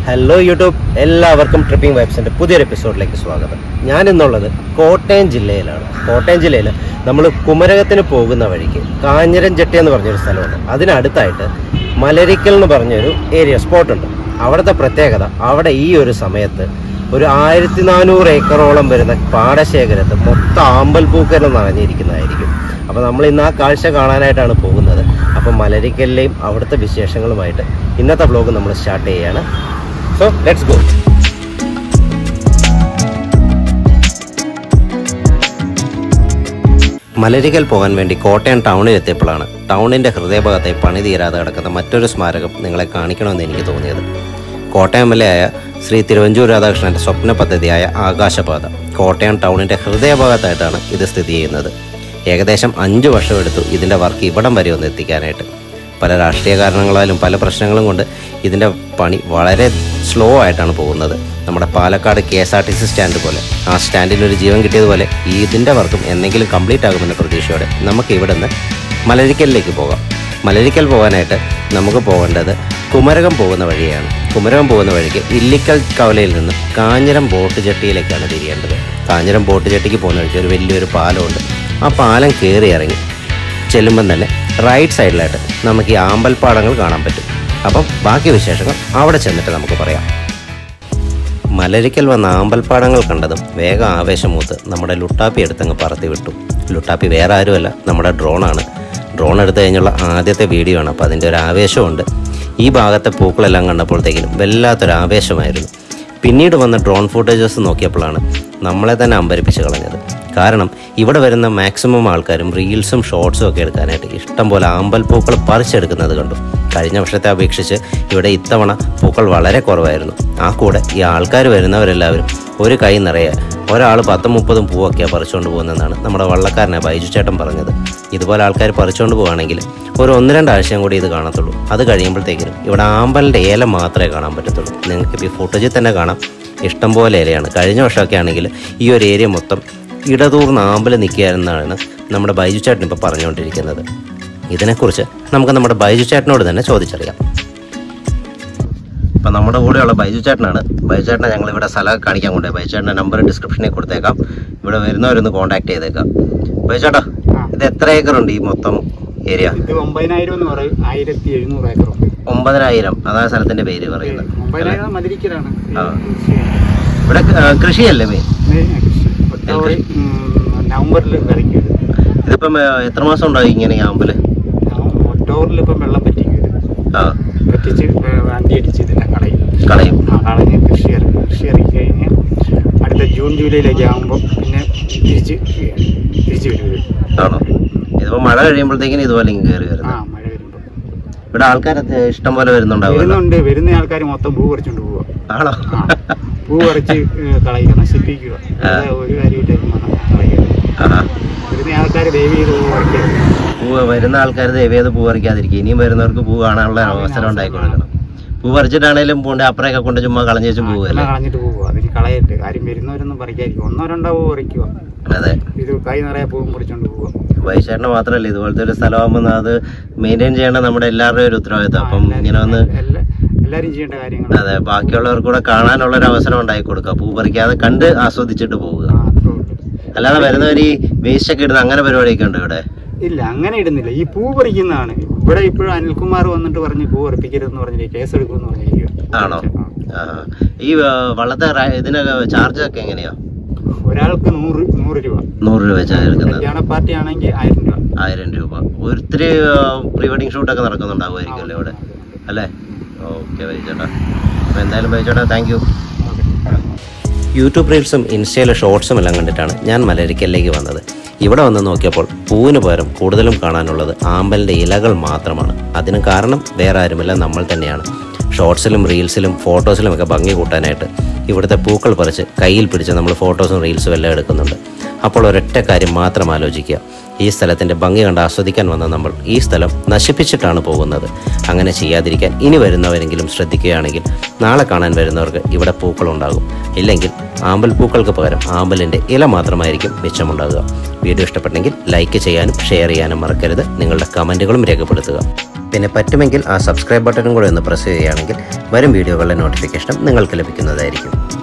Hello YouTube എല്ലാവർക്കും tripping വൈബ്സിന്റെ പുതിയൊരു എപ്പിസോഡിലേക്ക് സ്വാഗതം ഞാൻ ഇന്നുള്ളത് കോട്ടയം ജില്ലയിലാണ് കോട്ടയം ജില്ലയിൽ നമ്മൾ കുമരകത്തിന് പോകുന്ന വഴിക്ക് കാഞ്ഞിരം ചെട്ടി എന്ന് പറഞ്ഞൊരു സ്ഥലമുണ്ട് അതിനടുത്തായിട്ട് മലരിക്കൽ എന്ന് പറഞ്ഞൊരു ഏരിയ സ്പോട്ടുണ്ട് അവിടുത്തെ പ്രത്യേകത അവിടെ ഈ ഒരു സമയത്ത് ഒരു ആയിരത്തി നാനൂറ് ഏക്കറോളം വരുന്ന പാടശേഖരത്ത് മൊത്തം ആമ്പൽ പൂക്കരം നിറഞ്ഞിരിക്കുന്നതായിരിക്കും അപ്പോൾ നമ്മൾ ഇന്ന് ആ കാഴ്ച കാണാനായിട്ടാണ് പോകുന്നത് അപ്പോൾ മലരിക്കലിലെയും അവിടുത്തെ വിശേഷങ്ങളുമായിട്ട് ഇന്നത്തെ വ്ലോഗ് നമ്മൾ സ്റ്റാർട്ട് ചെയ്യുകയാണ് സോ ലെറ്റ്സ് ഗോ മലരിക്കൽ പോകാൻ വേണ്ടി കോട്ടയം ടൗണിൽ എത്തിയപ്പോഴാണ് ടൗണിന്റെ ഹൃദയഭാഗത്തെ പണി തീരാതെ കിടക്കുന്ന മറ്റൊരു സ്മാരകം നിങ്ങളെ കാണിക്കണമെന്ന് എനിക്ക് തോന്നിയത് കോട്ടയം എം എൽ എ ആയ ശ്രീ തിരുവഞ്ചൂർ രാധാകൃഷ്ണന്റെ സ്വപ്ന പദ്ധതിയായ ആകാശപാത കോട്ടയം ടൗണിന്റെ ഹൃദയഭാഗത്തായിട്ടാണ് ഇത് സ്ഥിതി ചെയ്യുന്നത് ഏകദേശം അഞ്ച് വർഷം എടുത്തു ഇതിന്റെ വർക്ക് ഇവിടം വരെ ഒന്ന് എത്തിക്കാനായിട്ട് പല രാഷ്ട്രീയ കാരണങ്ങളാലും പല പ്രശ്നങ്ങളും കൊണ്ട് ഇതിൻ്റെ പണി വളരെ സ്ലോ ആയിട്ടാണ് പോകുന്നത് നമ്മുടെ Palakkad K S R T C stand പോലെ ആ സ്റ്റാൻഡിന് ഒരു ജീവൻ കിട്ടിയതുപോലെ ഈ ഇതിൻ്റെ വർക്കും എന്തെങ്കിലും കംപ്ലീറ്റ് ആകുമെന്ന പ്രതീക്ഷയോടെ നമുക്ക് ഇവിടെ നിന്ന് മലരിക്കലിലേക്ക് പോകാം മലരിക്കൽ പോകാനായിട്ട് നമുക്ക് പോകേണ്ടത് കുമരകം പോകുന്ന വഴിയാണ് കുമരകം പോകുന്ന വഴിക്ക് ഇല്ലിക്കൽ കവലയിൽ നിന്നും കാഞ്ഞിരം ബോട്ട് ജെട്ടിയിലേക്കാണ് തിരിയേണ്ടത് കാഞ്ഞിരം ബോട്ട് ജെട്ടിക്ക് പോകുന്ന വഴിക്ക് ഒരു വലിയൊരു പാലമുണ്ട് ആ പാലം കയറി ഇറങ്ങി ചെല്ലുമ്പം തന്നെ റൈറ്റ് സൈഡിലായിട്ട് നമുക്ക് ഈ ആമ്പൽപ്പാടങ്ങൾ കാണാൻ പറ്റും അപ്പം ബാക്കി വിശേഷങ്ങൾ അവിടെ ചെന്നിട്ട് നമുക്ക് പറയാം മലരിക്കൽ വന്ന ആമ്പൽപ്പാടങ്ങൾ കണ്ടതും വേഗം ആവേശം മൂത്ത് നമ്മുടെ ലുട്ടാപ്പി എടുത്തങ്ങ് പറത്തി വിട്ടു ലുട്ടാപ്പി വേറെ ആരുമല്ല നമ്മുടെ ഡ്രോണാണ് ഡ്രോൺ എടുത്തു കഴിഞ്ഞുള്ള ആദ്യത്തെ വീഡിയോ ആണ് അപ്പോൾ അതിൻ്റെ ഒരു ആവേശമുണ്ട് ഈ ഭാഗത്തെ പൂക്കളെല്ലാം കണ്ടപ്പോഴത്തേക്കിനും വല്ലാത്തൊരു ആവേശമായിരുന്നു പിന്നീട് വന്ന ഡ്രോൺ ഫുട്ടേജസ് നോക്കിയപ്പോഴാണ് നമ്മളെ തന്നെ അമ്പരിപ്പിച്ച് കളഞ്ഞത് കാരണം ഇവിടെ വരുന്ന മാക്സിമം ആൾക്കാരും റീൽസും ഷോർട്സും ഒക്കെ എടുക്കാനായിട്ട് ഇഷ്ടം പോലെ ആമ്പൽ പൂക്കൾ പറിച്ചെടുക്കുന്നത് കണ്ടു കഴിഞ്ഞ വർഷത്തെ അപേക്ഷിച്ച് ഇവിടെ ഇത്തവണ പൂക്കൾ വളരെ കുറവായിരുന്നു ആ കൂടെ ഈ ആൾക്കാർ വരുന്നവരെല്ലാവരും ഒരു കൈ നിറയെ ഒരാൾ പത്തും മുപ്പതും പൂവൊക്കെയാണ് പറിച്ചുകൊണ്ട് പോകുന്നതെന്നാണ് നമ്മുടെ വള്ളക്കാരനെ ബൈജു ചേട്ടൻ പറഞ്ഞത് ഇതുപോലെ ആൾക്കാർ പറിച്ചുകൊണ്ട് പോവുകയാണെങ്കിൽ ഒരു ഒന്ന് രണ്ടാഴ്ചയും കൂടി ഇത് കാണത്തുള്ളൂ അത് കഴിയുമ്പോഴത്തേക്കിനും ഇവിടെ ആമ്പലിൻ്റെ ഏല മാത്രമേ കാണാൻ പറ്റത്തുള്ളൂ നിങ്ങൾക്ക് ഈ ഫുട്ടേജിൽ തന്നെ കാണാം ഇഷ്ടം പോലെ ഇലയാണ് കഴിഞ്ഞ വർഷമൊക്കെ ആണെങ്കിൽ ഈ ഒരു ഏരിയ മൊത്തം ഇടതൂർന്ന് ആമ്പൽ നിൽക്കുകയായിരുന്നാണ് നമ്മുടെ ബൈജു ചേട്ടൻ ഇപ്പോൾ പറഞ്ഞുകൊണ്ടിരിക്കുന്നത് ഇതിനെക്കുറിച്ച് നമുക്ക് നമ്മുടെ ബൈജു ചേട്ടനോട് തന്നെ ചോദിച്ചറിയാം ഇപ്പം നമ്മുടെ കൂടെയുള്ള ബൈജു ചേട്ടനാണ് ബൈജു ചേട്ടനെ ഞങ്ങൾ ഇവിടെ സ്ഥലം കാണിക്കാൻ കൊണ്ടുപോയി ബൈജു ചേട്ടൻ്റെ നമ്പർ ഡിസ്ക്രിപ്ഷനിൽ കൊടുത്തേക്കാം ഇവിടെ വരുന്നവരൊന്ന് കോൺടാക്ട് ചെയ്തേക്കാം ബൈജു ചേട്ടാ ഇത് എത്ര ഏക്കറുണ്ട് ഈ മൊത്തം ഏരിയ ഇത് ഒമ്പതിനായിരം എന്ന് പറയും ആയിരത്തി എഴുന്നൂറ് ഏക്കറുണ്ട് ഒമ്പതിനായിരം അതാണ് സ്ഥലത്തിന്റെ പേര് പറയുന്നത് ഒമ്പതിനായിരം മതിരിക്കലാണ് ആ. ഇവിടെ ആ, കൃഷിയല്ലേ മെയിൻ ഒക്ടോബർ നവംബറിൽ വിളയ്ക്കും ഇത്. ഇതിപ്പം ആ, എത്ര മാസം ഉണ്ടായി ഇങ്ങനെ ഈ ആമ്പല് നവ- ഒക്ടോബറിൽ ഇപ്പം വെള്ളം പറ്റിക്കും ഇത് ആ പറ്റിച്ച് വണ്ടി അടിച്ച് ഇതെല്ലാം കളയും കളയും ആ കളഞ്ഞ് കൃഷി ഇറക്കും കൃഷി ഇറക്കി കഴിഞ്ഞ് അടുത്ത ജൂൺ ജൂലൈയിലേക്ക് ആകുമ്പോൾ പിന്നെ തിരിച്ച് തിരിച്ച് വരും ഇത്. ആണോ ഇതിപ്പോ മഴ കഴിയുമ്പോഴത്തേക്കിനും ഇതുപോലെ ഇങ്ങ് കയറി ആ വരുന്നത് മഴ വരുമ്പോൾ ഇവിടെ ആൾക്കാർ ഇഷ്ടം പോലെ വരുന്നുണ്ടാവുമല്ലോ വരുന്നുണ്ട് വരുന്ന ആൾക്കാർ മൊത്തം പൂ പറിച്ചുകൊണ്ട് പോവുക ആണോ ആ. പൂ പറിച്ച് ഏ, കളയുക നശിപ്പിക്കുക അല്ലാതെ ഒരു കാര്യമായിട്ടും കളയുക ആഹാ. വരുന്ന ആൾക്കാർ ദയവ് ചെയ്ത് പൂ പറിക്കരുത് പൂ വരുന്ന ആൾക്കാർ ദയവേത് പൂ പറിക്കാതിരിക്കും ഇനിയും വരുന്നവർക്ക് പൂ കാണാനുള്ള അവസരം ഉണ്ടാക്കി കൊടുക്കണം പൂ പറിച്ചിട്ടാണേലും പൂണ്ട് അപ്പുറയൊക്കെ കൊണ്ട് ചുമ്മാ കളഞ്ഞു വെച്ചും പോവുകയല്ലേ എല്ലാം കളഞ്ഞിട്ട് പോവുക അതിന് കളയരുത് കാര്യം വരുന്നവരൊന്നും പറിക്കാതിരിക്കും ഒന്നോ രണ്ടോ പൂ പറിക്കുക അതെ ഇത് കൈ നിറയെ പൂവും പറിച്ചുകൊണ്ട് പോവുക വൈശേഷന് മാത്രമല്ല ഇതുപോലത്തെ ഒരു സ്ഥലമാകുമ്പോൾ അത് മെയിൻറ്റെയിൻ ചെയ്യേണ്ട നമ്മുടെ എല്ലാവരുടെയും ഒരു ഉത്തരവാദിത്തം അപ്പം ഇങ്ങനെ വന്ന് എല്ലാ- എല്ലാവരും ചെയ്യേണ്ട കാര്യങ്ങൾ അതെ ബാക്കിയുള്ളവർക്ക് കൂടെ കാണാനുള്ള ഒരു അവസരം ഉണ്ടാക്കി കൊടുക്കുക പൂ പറിക്കാതെ കണ്ട് ആസ്വദിച്ചിട്ട് പോവുക അല്ലാതെ വരുന്നവർ ഈ വേസ്റ്റ് ഒക്കെ ഇടുന്ന അങ്ങനെ പരിപാടിയൊക്കെ ഉണ്ട് ഇവിടെ ഇല്ല അങ്ങനെ ഇടുന്നില്ല ഈ പൂ പറിക്കുന്നതാണ് ഇവിടെ ഇപ്പോഴും അനിൽകുമാർ വന്നിട്ട് പറഞ്ഞ് പൂ പറിപ്പിക്കരുതെന്ന് പറഞ്ഞിട്ട് കേസ് എടുക്കുമെന്ന് പറഞ്ഞിരിക്കുക ആണോ ആ. ഈ ആ, വള്ളത്തെ റ- ഇതിന് ചാർജ് ഒക്കെ എങ്ങനെയാ ഒരാൾക്ക് നൂറ് നൂറ് രൂപ നൂറ് രൂപ വെച്ചാണ് എടുക്കുന്നത് കല്യാണ പാർട്ടി ആണെങ്കിൽ ആയിരം രൂപ ആയിരം രൂപ ഒത്തിരി പ്രീ വെഡിങ് ഷൂട്ടൊക്കെ നടക്കുന്നുണ്ടാവുമായിരിക്കും അല്ലേ ഇവിടെ അല്ലേ ഓക്കെ വൈചേട്ടാ അപ്പോൾ എന്തായാലും വൈചേട്ടാ താങ്ക് യു യൂട്യൂബ് റീൽസും ഇൻസ്റ്റയിലെ ഷോർട്സും എല്ലാം കണ്ടിട്ടാണ് ഞാൻ മലരിക്കലിലേക്ക് വന്നത് ഇവിടെ വന്ന് നോക്കിയപ്പോൾ പൂവിന് പകരം കൂടുതലും കാണാനുള്ളത് ആമ്പലിൻ്റെ ഇലകൾ മാത്രമാണ് അതിന് കാരണം വേറെ ആരുമല്ല നമ്മൾ തന്നെയാണ് ഷോർട്സിലും റീൽസിലും ഫോട്ടോസിലും ഒക്കെ ഭംഗി കൂട്ടാനായിട്ട് ഇവിടുത്തെ പൂക്കൾ പറിച്ച് കയ്യിൽ പിടിച്ച് നമ്മൾ ഫോട്ടോസും റീൽസും എല്ലാം എടുക്കുന്നുണ്ട് അപ്പോൾ ഒരൊറ്റ കാര്യം മാത്രം ആലോചിക്കുക ഈ സ്ഥലത്തിൻ്റെ ഭംഗി കണ്ട് ആസ്വദിക്കാൻ വന്ന നമ്മൾ ഈ സ്ഥലം നശിപ്പിച്ചിട്ടാണ് പോകുന്നത് അങ്ങനെ ചെയ്യാതിരിക്കാൻ ഇനി വരുന്നവരെങ്കിലും ശ്രദ്ധിക്കുകയാണെങ്കിൽ നാളെ കാണാൻ വരുന്നവർക്ക് ഇവിടെ പൂക്കളുണ്ടാകും ഇല്ലെങ്കിൽ ആമ്പൽ പൂക്കൾക്ക് പകരം ആമ്പലിൻ്റെ ഇല മാത്രമായിരിക്കും മിച്ചമുണ്ടാകുക വീഡിയോ ഇഷ്ടപ്പെട്ടെങ്കിൽ ലൈക്ക് ചെയ്യാനും ഷെയർ ചെയ്യാനും മറക്കരുത് നിങ്ങളുടെ കമൻറ്റുകളും രേഖപ്പെടുത്തുക പിന്നെ പറ്റുമെങ്കിൽ ആ സബ്സ്ക്രൈബ് ബട്ടണും കൂടെ ഒന്ന് പ്രസ് ചെയ്യുകയാണെങ്കിൽ വരും വീഡിയോകളുടെ നോട്ടിഫിക്കേഷൻ നിങ്ങൾക്ക് ലഭിക്കുന്നതായിരിക്കും